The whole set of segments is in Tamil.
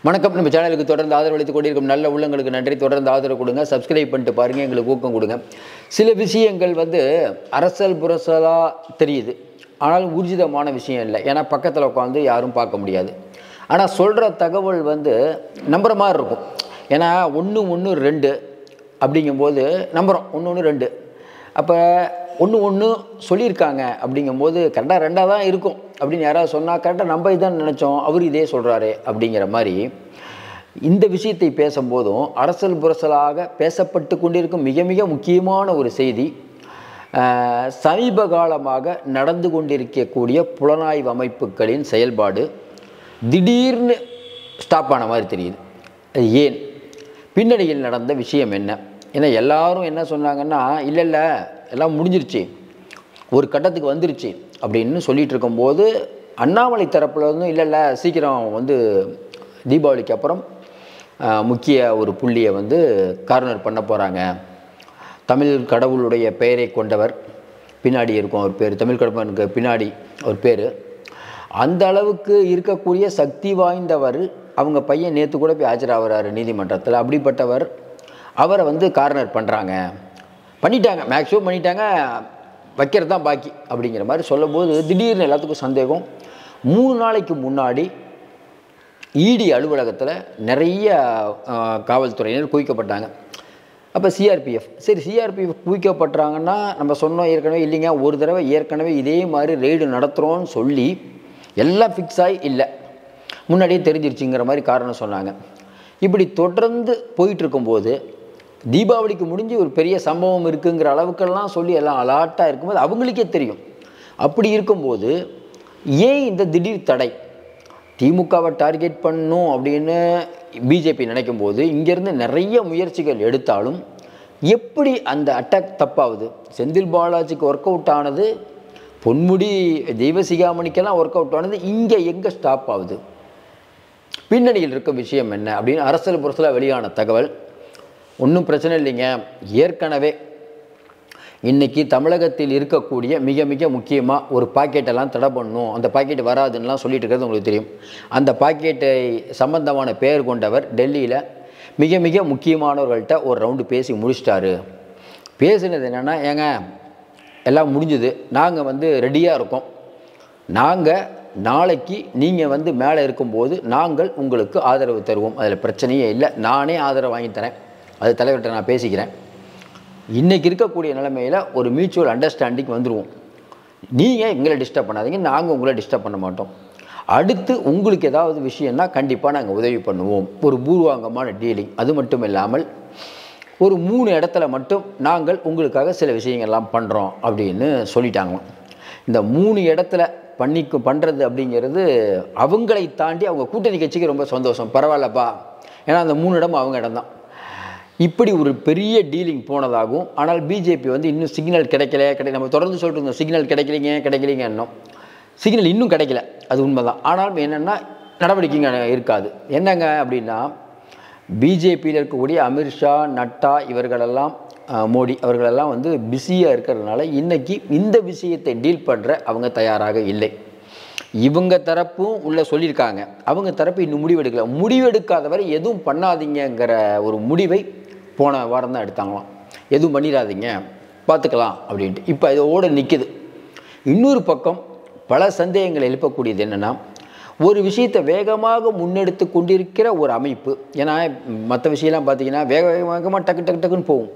வணக்கம் நம்ம சேனலுக்கு தொடர்ந்து ஆதரவளித்து கொண்டிருக்கும் நல்ல உள்ளங்களுக்கு நன்றி தொடர்ந்து ஆதரவு கொடுங்க சப்ஸ்கிரைப் பண்ணிட்டு பாருங்கள் எங்களுக்கு ஊக்கம் கொடுங்க சில விஷயங்கள் வந்து அரசல் புரசலாக தெரியுது ஆனாலும் ஊர்ஜிதமான விஷயம் இல்லை ஏன்னா பக்கத்தில் உட்காந்து யாரும் பார்க்க முடியாது ஆனால் சொல்கிற தகவல் வந்து நம்புற மாதிரி இருக்கும் ஏன்னா ஒன்று ஒன்று ரெண்டு அப்படிங்கும்போது நம்புகிறோம் ஒன்று ஒன்று ரெண்டு அப்போ ஒன்று ஒன்று சொல்லியிருக்காங்க அப்படிங்கும்போது கரெக்டாக ரெண்டாக தான் இருக்கும் அப்படின்னு யாராவது சொன்னால் கரெக்டாக நம்ம இதான் நினச்சோம் அவர் இதே சொல்கிறாரு அப்படிங்கிற மாதிரி இந்த விஷயத்தை பேசும்போதும் அரசல் புரசலாக பேசப்பட்டு கொண்டிருக்கும் மிக மிக முக்கியமான ஒரு செய்தி ஆஹ், சமீப காலமாக நடந்து கொண்டிருக்கக்கூடிய புலனாய்வு அமைப்புகளின் செயல்பாடு திடீர்னு ஸ்டாப் ஆன மாதிரி தெரியுது அது ஏன் பின்னணியில் நடந்த விஷயம் என்ன ஏன்னா எல்லாரும் என்ன சொன்னாங்கன்னா இல்லை இல்லை எல்லாம் முடிஞ்சிருச்சு ஒரு கட்டத்துக்கு வந்துருச்சு அப்படின்னு சொல்லிட்டு இருக்கும்போது அண்ணாமலை தரப்புல இருந்தும் இல்லை இல்லை சீக்கிரம் வந்து தீபாவளிக்கு அப்புறம் ஆஹ், முக்கிய ஒரு புள்ளியை வந்து கார்னர் பண்ண போகிறாங்க தமிழ் கடவுளுடைய பெயரை கொண்டவர் பின்னாடி இருக்கும் அவர் பேர் தமிழ் கடவுளுக்கு பின்னாடி ஒரு பேர் அந்த அளவுக்கு இருக்கக்கூடிய சக்தி வாய்ந்தவர் அவங்க பையன் நேற்று கூட போய் ஆஜராகிறாரு நீதிமன்றத்தில் அப்படிப்பட்டவர் அவரை வந்து கார்னர் பண்ணுறாங்க பண்ணிட்டாங்க மேக்ஸிமம் பண்ணிட்டாங்க வைக்கிறது தான் பாக்கி அப்படிங்கிற மாதிரி சொல்லும்போது திடீர்னு எல்லாத்துக்கும் சந்தேகம் மூணு நாளைக்கு முன்னாடி இடி அலுவலகத்தில் நிறைய அஹ், காவல்துறையினர் குவிக்கப்பட்டாங்க அப்போ சிஆர்பிஎஃப் சரி சிஆர்பிஎஃப் குவிக்கப்பட்டாங்கன்னா நம்ம சொன்னோம் ஏற்கனவே இல்லைங்க ஒரு தடவை ஏற்கனவே இதே மாதிரி ரெய்டு நடத்துகிறோன்னு சொல்லி எல்லாம் ஃபிக்ஸ் ஆகி இல்லை முன்னாடியே தெரிஞ்சிருச்சுங்கிற மாதிரி காரணம் சொன்னாங்க இப்படி தொடர்ந்து போயிட்டு இருக்கும்போது தீபாவளிக்கு முடிஞ்சு ஒரு பெரிய சம்பவம் இருக்குங்கிற அளவுக்கெல்லாம் சொல்லி எல்லாம் அலாட்டாக இருக்கும்போது அவங்களுக்கே தெரியும் அப்படி இருக்கும்போது ஏன் இந்த திடீர் தடை திமுகவை டார்கெட் பண்ணும் அப்படின்னு பிஜேபி நினைக்கும் போது இங்கேருந்து நிறைய முயற்சிகள் எடுத்தாலும் எப்படி அந்த அட்டாக் தப்பாகுது செந்தில் பாலாஜிக்கு ஒர்க் அவுட் ஆனது பொன்முடி தெய்வசிகாமணிக்கெல்லாம் ஒர்க் அவுட் ஆனது இங்கே எங்கே ஸ்டாப் ஆகுது பின்னணியில் இருக்க விஷயம் என்ன அப்படின்னு அரசியல் புரசலாக வெளியான தகவல் ஒன்றும் பிரச்சனை இல்லைங்க ஏற்கனவே இன்னைக்கு தமிழகத்தில் இருக்கக்கூடிய மிக மிக முக்கியமாக ஒரு பாக்கெட்டெல்லாம் தடை பண்ணணும் அந்த பாக்கெட் வராதுன்னெலாம் சொல்லிட்டு இருக்கிறது உங்களுக்கு தெரியும் அந்த பாக்கெட்டை சம்பந்தமான பெயர் கொண்டவர் டெல்லியில் மிக மிக முக்கியமானவர்கள்ட்ட ஒரு ரவுண்டு பேசி முடிச்சிட்டாரு பேசினது என்னென்னா ஏங்க எல்லாம் முடிஞ்சுது நாங்கள் வந்து ரெடியாக இருக்கோம் நாங்கள் நாளைக்கு நீங்கள் வந்து மேலே இருக்கும்போது நாங்கள் உங்களுக்கு ஆதரவு தருவோம் அதில் பிரச்சனையே இல்லை நானே ஆதரவு வாங்கி தரேன் அது தலைவர்கிட்ட நான் பேசிக்கிறேன் இன்றைக்கி இருக்கக்கூடிய நிலைமையில் ஒரு மியூச்சுவல் அண்டர்ஸ்டாண்டிங் வந்துடுவோம் நீங்கள் எங்களை டிஸ்டர்ப் பண்ணாதீங்க நாங்கள் உங்களை டிஸ்டர்ப் பண்ண மாட்டோம் அடுத்து உங்களுக்கு ஏதாவது விஷயம்னா கண்டிப்பாக நாங்கள் உதவி பண்ணுவோம் ஒரு பூர்வாங்கமான டீலிங் அது மட்டும் இல்லாமல் ஒரு மூணு இடத்துல மட்டும் நாங்கள் உங்களுக்காக சில விஷயங்கள்லாம் பண்ணுறோம் அப்படின்னு சொல்லிட்டாங்களாம் இந்த மூணு இடத்துல பண்ணிக்கு பண்ணுறது அப்படிங்கிறது அவங்களை தாண்டி அவங்க கூட்டணி கட்சிக்கு ரொம்ப சந்தோஷம் பரவாயில்லப்பா ஏன்னா அந்த மூணு இடம் அவங்க இடம்தான் இப்படி ஒரு பெரிய டீலிங் போனதாகவும் ஆனால் பிஜேபி வந்து இன்னும் சிக்னல் கிடைக்கல கிடை நம்ம தொடர்ந்து சொல்லிட்டு இருந்தோம் சிக்னல் கிடைக்கலைங்க கிடைக்கலைங்க இன்னும் சிக்னல் இன்னும் கிடைக்கல அது உண்மைதான் ஆனாலும் என்னென்னா நடவடிக்கைங்க இருக்காது என்னங்க அப்படின்னா பிஜேபியில் இருக்கக்கூடிய அமித்ஷா நட்டா இவர்களெல்லாம் அஹ், மோடி அவர்களெல்லாம் வந்து பிஸியாக இருக்கிறதுனால இன்னைக்கு இந்த விஷயத்தை டீல் பண்ணுற அவங்க தயாராக இல்லை இவங்க தரப்பும் உள்ள சொல்லியிருக்காங்க அவங்க தரப்பு இன்னும் முடிவெடுக்கல முடிவெடுக்காதவரை எதுவும் பண்ணாதீங்கங்கிற ஒரு முடிவை போன வாரம் தான் எடுத்தாங்களாம் எதுவும் பண்ணிடாதீங்க பார்த்துக்கலாம் அப்படின்ட்டு இப்போ இதோடு நிற்குது இன்னொரு பக்கம் பல சந்தேகங்கள் எழுப்பக்கூடியது என்னென்னா ஒரு விஷயத்தை வேகமாக முன்னெடுத்து கொண்டிருக்கிற ஒரு அமைப்பு ஏன்னா மற்ற விஷயம்லாம் பார்த்தீங்கன்னா வேக வேகமாக டக்கு டக்கு டக்குன்னு போகும்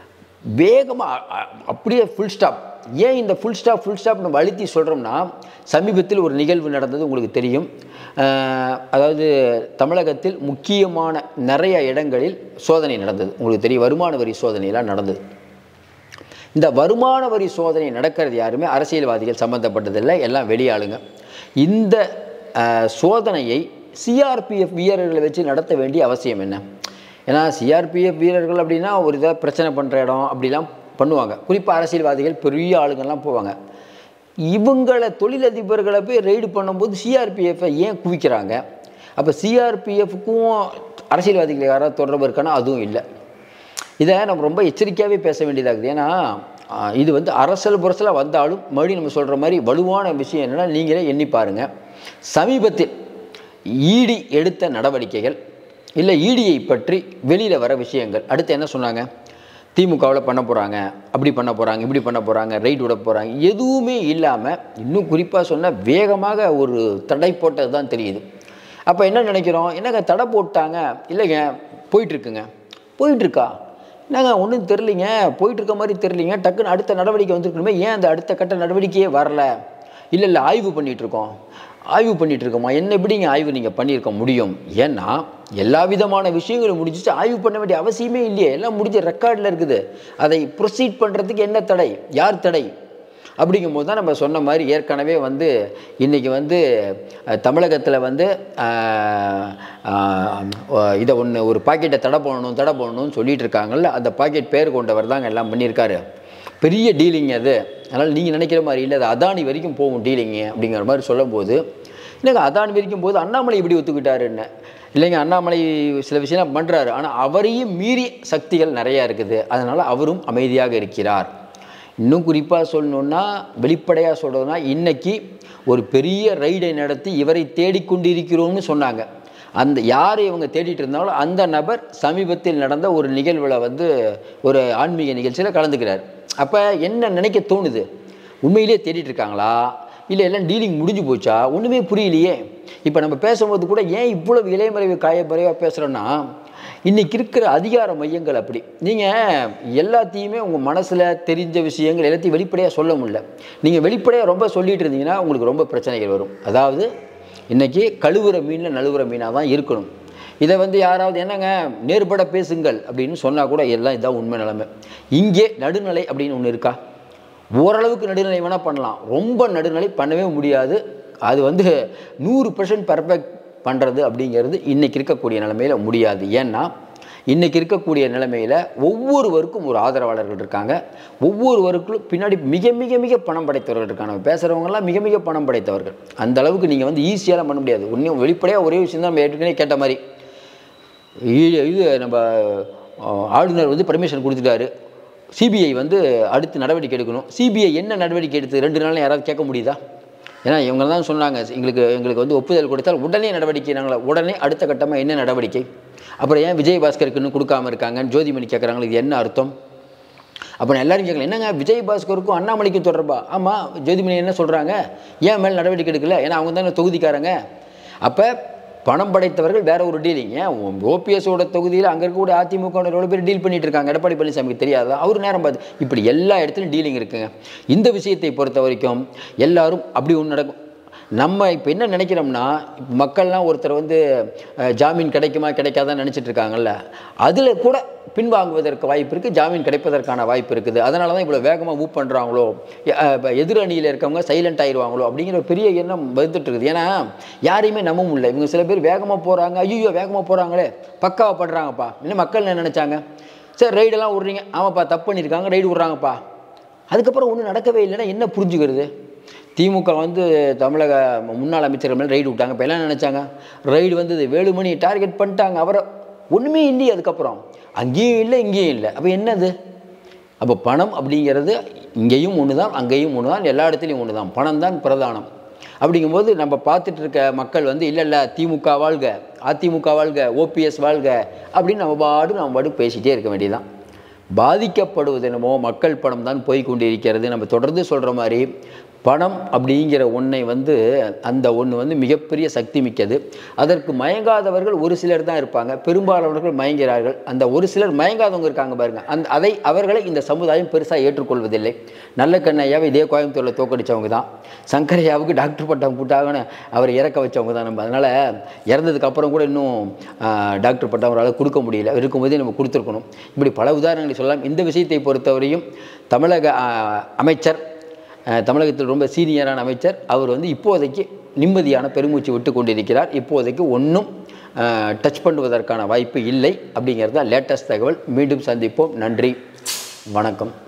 வேகமாக அப்படியே ஃபுல் ஸ்டாப் ஏன் இந்த ஃபுல் ஸ்டாப் ஃபுல் ஸ்டாப் நம்ம அழுத்தி சொல்கிறோம்னா சமீபத்தில் ஒரு நிகழ்வு நடந்தது உங்களுக்கு தெரியும் அஹ், அதாவது தமிழகத்தில் முக்கியமான நிறைய இடங்களில் சோதனை நடந்தது உங்களுக்கு தெரியும் வருமான வரி சோதனையெல்லாம் நடந்தது இந்த வருமான வரி சோதனை நடக்கிறது யாருமே அரசியல்வாதிகள் சம்மந்தப்பட்டதில்லை எல்லாம் வெளியாளுங்க இந்த அஹ், சோதனையை சிஆர்பிஎஃப் வீரர்களை வச்சு நடத்த வேண்டிய அவசியம் என்ன ஏன்னா சிஆர்பிஎஃப் வீரர்கள் அப்படின்னா ஒரு இதை பிரச்சனை பண்ணுற இடம் அப்படிலாம் பண்ணுவாங்க குறிப்பாக அரசியல்வாதிகள் பெரிய ஆளுங்கள்லாம் போவாங்க இவங்களை தொழிலதிபர்களை போய் ரெய்டு பண்ணும்போது சிஆர்பிஎஃப்பை ஏன் குவிக்கிறாங்க அப்போ சிஆர்பிஎஃப்க்கும் அரசியல்வாதிகள் யாராவது தொடர்பு இருக்கானா அதுவும் இல்லை இதை நம்ம ரொம்ப எச்சரிக்கையாகவே பேச வேண்டியதாகுது ஏன்னா ஆஹ், இது வந்து அரசல் புரசலாக வந்தாலும் மறுபடியும் நம்ம சொல்கிற மாதிரி வலுவான விஷயம் என்னென்னா நீங்களே எண்ணி பாருங்கள் சமீபத்தில் ஈடி எடுத்த நடவடிக்கைகள் இல்லை ஈடியை பற்றி வெளியில் வர விஷயங்கள் அடுத்து என்ன சொன்னாங்க திமுகவில் பண்ண போகிறாங்க அப்படி பண்ண போகிறாங்க இப்படி பண்ண போகிறாங்க ரைட் விட போகிறாங்க எதுவுமே இல்லாமல் இன்னும் குறிப்பாக சொன்னால் வேகமாக ஒரு தடை போட்டது தான் தெரியுது அப்போ என்ன நினைக்கிறோம் என்னங்க தடை போட்டாங்க இல்லைங்க போயிட்டுருக்குங்க போயிட்டுருக்கா என்னங்க ஒன்றும் தெரிலிங்க போயிட்டுருக்க மாதிரி தெரிலிங்க டக்குன்னு அடுத்த நடவடிக்கை வந்துருக்கணுமே ஏன் அந்த அடுத்த கட்ட நடவடிக்கையே வரல இல்லை இல்லை ஆய்வு பண்ணிகிட்ருக்கோம் ஆய்வு பண்ணிட்டு இருக்கோமா என்ன எப்படிங்க ஆய்வு நீங்கள் பண்ணியிருக்க முடியும் ஏன்னா எல்லா விதமான விஷயங்களும் முடிஞ்சிச்சு ஆய்வு பண்ண வேண்டிய அவசியமே இல்லையே எல்லாம் முடிஞ்ச ரெக்கார்டில் இருக்குது அதை ப்ரொசீட் பண்ணுறதுக்கு என்ன தடை யார் தடை அப்படிங்கும்போது தான் நம்ம சொன்ன மாதிரி ஏற்கனவே வந்து இன்றைக்கி வந்து தமிழகத்தில் வந்து அஹ், அஹ், இதை ஒன்று ஒரு பாக்கெட்டை தடை பண்ணணும் தடை பண்ணணும்னு சொல்லிட்டு இருக்காங்கல்ல அந்த பாக்கெட் பேர் கொண்டவர் தாங்க எல்லாம் பண்ணியிருக்காரு பெரிய டீலிங் அது அதனால் நீங்கள் நினைக்கிற மாதிரி இல்லை அது அதானி வரைக்கும் போகும் டீலிங்கு அப்படிங்கிற மாதிரி சொல்லும்போது இல்லைங்க அதானி வரைக்கும் போது அண்ணாமலை இப்படி ஒத்துக்கிட்டாருன்னு இல்லைங்க அண்ணாமலை சில விஷயம் பண்ணுறாரு ஆனால் அவரையும் மீறி சக்திகள் நிறையா இருக்குது அதனால் அவரும் அமைதியாக இருக்கிறார் இன்னும் குறிப்பாக சொல்லணுன்னா வெளிப்படையாக சொல்கிறதுனா இன்னைக்கு ஒரு பெரிய ரைடை நடத்தி இவரை தேடிக்கொண்டிருக்கிறோம்னு சொன்னாங்க அந்த யாரை இவங்க தேடிட்டு இருந்தாங்களோ அந்த நபர் சமீபத்தில் நடந்த ஒரு நிகழ்வில் வந்து ஒரு ஆன்மீக நிகழ்ச்சியில் கலந்துக்கிறார் அப்போ என்ன நினைக்க தோணுது உண்மையிலேயே தேடிட்டு இருக்காங்களா இல்லை எல்லாம் டீலிங் முடிஞ்சு போச்சா ஒன்றுமே புரியலையே இப்போ நம்ம பேசும்போது கூட ஏன் இவ்வளவு இளையமறைவு காயப்பறையாக பேசுகிறோன்னா இன்றைக்கி இருக்கிற அதிகார மையங்கள் அப்படி நீங்கள் எல்லாத்தையுமே உங்கள் மனசில் தெரிஞ்ச விஷயங்கள் எல்லாத்தையும் வெளிப்படையாக சொல்ல முடியல நீங்கள் வெளிப்படையாக ரொம்ப சொல்லிட்டு இருந்தீங்கன்னா உங்களுக்கு ரொம்ப பிரச்சனைகள் வரும் அதாவது இன்றைக்கி கழுவுற மீனில் நழுவுற மீனாக தான் இருக்கணும் இதை வந்து யாராவது என்னங்க நேர்பட பேசுங்கள் அப்படின்னு சொன்னால் கூட எல்லாம் இதான் உண்மை நிலைமை இங்கே நடுநிலை அப்படின்னு ஒன்று இருக்கா ஓரளவுக்கு நடுநிலை வேணால் பண்ணலாம் ரொம்ப நடுநிலை பண்ணவே முடியாது அது வந்து நூறு பர்சன்ட் பர்ஃபெக்ட் பண்ணுறது அப்படிங்கிறது இன்றைக்கி இருக்கக்கூடிய நிலைமையில் முடியாது ஏன்னா இன்றைக்கி இருக்கக்கூடிய நிலைமையில் ஒவ்வொருவருக்கும் ஒரு ஆதரவாளர்கள் இருக்காங்க ஒவ்வொருவருக்கும் பின்னாடி மிக மிக மிக பணம் படைத்தவர்கள் இருக்காங்க நம்ம பேசுகிறவங்கலாம் மிக மிக பணம் படைத்தவர்கள் அந்த அளவுக்கு நீங்கள் வந்து ஈஸியாலாம் பண்ண முடியாது இன்னும் வெளிப்படையாக ஒரே விஷயம் தான் நம்ம ஏற்கனவே கேட்ட மாதிரி ஈ- இது நம்ம அஹ், ஆளுநர் வந்து பர்மிஷன் கொடுத்துட்டாரு சிபிஐ வந்து அடுத்து நடவடிக்கை எடுக்கணும் சிபிஐ என்ன நடவடிக்கை எடுத்து ரெண்டு நாள்ல யாராவது கேட்க முடியுதா ஏன்னா இவங்க தான் சொன்னாங்க எங்களுக்கு எங்களுக்கு வந்து ஒப்புதல் கொடுத்தால் உடனே நடவடிக்கை நாங்கள் உடனே அடுத்த கட்டமாக என்ன நடவடிக்கை அப்புறம் ஏன் விஜயபாஸ்கருக்கு இன்னும் கொடுக்காம இருக்காங்கன்னு ஜோதிமணி கேட்குறாங்க இது என்ன அர்த்தம் அப்போ நான் எல்லாரும் கேட்கல என்னங்க விஜயபாஸ்கருக்கும் அண்ணாமலைக்கும் தொடர்பா ஆமாம் ஜோதிமணி என்ன சொல்கிறாங்க ஏன் மேல் நடவடிக்கை எடுக்கல ஏன்னா அவங்க தானே தொகுதிக்காரங்க அப்போ பணம் படைத்தவர்கள் வேற ஒரு டீலிங் ஏன் ஓபிஎஸோட தொகுதியில் அங்கே இருக்கக்கூடிய அதிமுக எவ்வளோ பேர் டீல் பண்ணிட்டு இருக்காங்க எடப்பாடி பழனிசாமிக்கு தெரியாதா அவர் நேரம் பார்த்து இப்படி எல்லா இடத்துலையும் டீலிங் இருக்குங்க இந்த விஷயத்தை பொறுத்த வரைக்கும் எல்லாரும் அப்படி ஒன்று நடக்கும் நம்ம இப்போ என்ன நினைக்கிறோம்னா இப்ப மக்கள்லாம் ஒருத்தர் வந்து அஹ், ஜாமீன் கிடைக்குமா கிடைக்காதான்னு நினச்சிட்டு இருக்காங்கல்ல அதில் கூட பின்வாங்குவதற்கு வாய்ப்பு இருக்குது ஜாமீன் கிடைப்பதற்கான வாய்ப்பு இருக்குது அதனால தான் இவ்வளோ வேகமாக மூவ் பண்ணுறாங்களோ எதிர் அணியில் இருக்கவங்க சைலண்ட் ஆயிடுவாங்களோ அப்படிங்கிற ஒரு பெரிய எண்ணம் வந்துட்டு இருக்குது ஏன்னா யாரையுமே நம்ப முடியல இவங்க சில பேர் வேகமாக போகிறாங்க ஐயோ வேகமாக போகிறாங்களே பக்காவா படுறாங்கப்பா இன்னும் மக்கள் என்ன நினச்சாங்க சரி ரைடெல்லாம் விட்றீங்க ஆமாப்பா தப்பு பண்ணியிருக்காங்க ரைடு விட்றாங்கப்பா அதுக்கப்புறம் ஒன்றும் நடக்கவே இல்லைன்னா என்ன புரிஞ்சுக்கிறது திமுக வந்து தமிழக முன்னாள் அமைச்சர்கள் மேலே ரைடு விட்டாங்க இப்போ எல்லாம் நினச்சாங்க ரைடு வந்தது வேலுமணி டார்கெட் பண்ணிட்டாங்க அவரை ஒன்றுமே இல்லையே அதுக்கப்புறம் அங்கேயும் இல்லை இங்கேயும் இல்லை அப்போ என்னது அப்போ பணம் அப்படிங்கிறது இங்கேயும் ஒன்று தான் அங்கேயும் ஒன்று தான் எல்லா இடத்துலையும் ஒன்று தான் பணம் தான் பிரதானம் அப்படிங்கும்போது நம்ம பார்த்துட்டு இருக்க மக்கள் வந்து இல்லை இல்லை திமுக வாழ்க அதிமுக வாழ்க ஓபிஎஸ் வாழ்க அப்படின்னு நம்ம பாடு நம்ம பாடு பேசிகிட்டே இருக்க வேண்டியதுதான் பாதிக்கப்படுவது என்னமோ மக்கள் பணம் தான் போய் கொண்டிருக்கிறது நம்ம தொடர்ந்து சொல்கிற மாதிரி பணம் அப்படிங்கிற ஒன்றை வந்து அந்த ஒன்று வந்து மிகப்பெரிய சக்தி மிக்கது அதற்கு மயங்காதவர்கள் ஒரு சிலர் தான் இருப்பாங்க பெரும்பாலானவர்கள் மயங்கிறார்கள் அந்த ஒரு சிலர் மயங்காதவங்க இருக்காங்க பாருங்க அந்த அதை அவர்களை இந்த சமுதாயம் பெருசாக ஏற்றுக்கொள்வதில்லை நல்ல கண்ணையாவை இதே கோயம்புத்தூரில் தோக்கடிச்சவங்க தான் சங்கரையாவுக்கு டாக்டர் பட்டம் போட்டாங்கன்னு அவரை இறக்க வச்சவங்க தான் நம்ம அதனால் இறந்ததுக்கு அப்புறம் கூட இன்னும் ஆஹ், டாக்டர் பட்டம் அவரால் கொடுக்க முடியல இருக்கும்போதே நம்ம கொடுத்துருக்கணும் இப்படி பல உதாரணங்களை சொல்லலாம் இந்த விஷயத்தை பொறுத்தவரையும் தமிழக ஆஹ், அமைச்சர் அஹ், தமிழகத்தில் ரொம்ப சீனியரான அமைச்சர் அவர் வந்து இப்போதைக்கு நிம்மதியான பெருமூச்சு விட்டு கொண்டிருக்கிறார் இப்போதைக்கு ஒன்றும் டச் பண்ணுவதற்கான வாய்ப்பு இல்லை அப்படிங்கிறது தான் லேட்டஸ்ட் தகவல் மீண்டும் சந்திப்போம் நன்றி வணக்கம்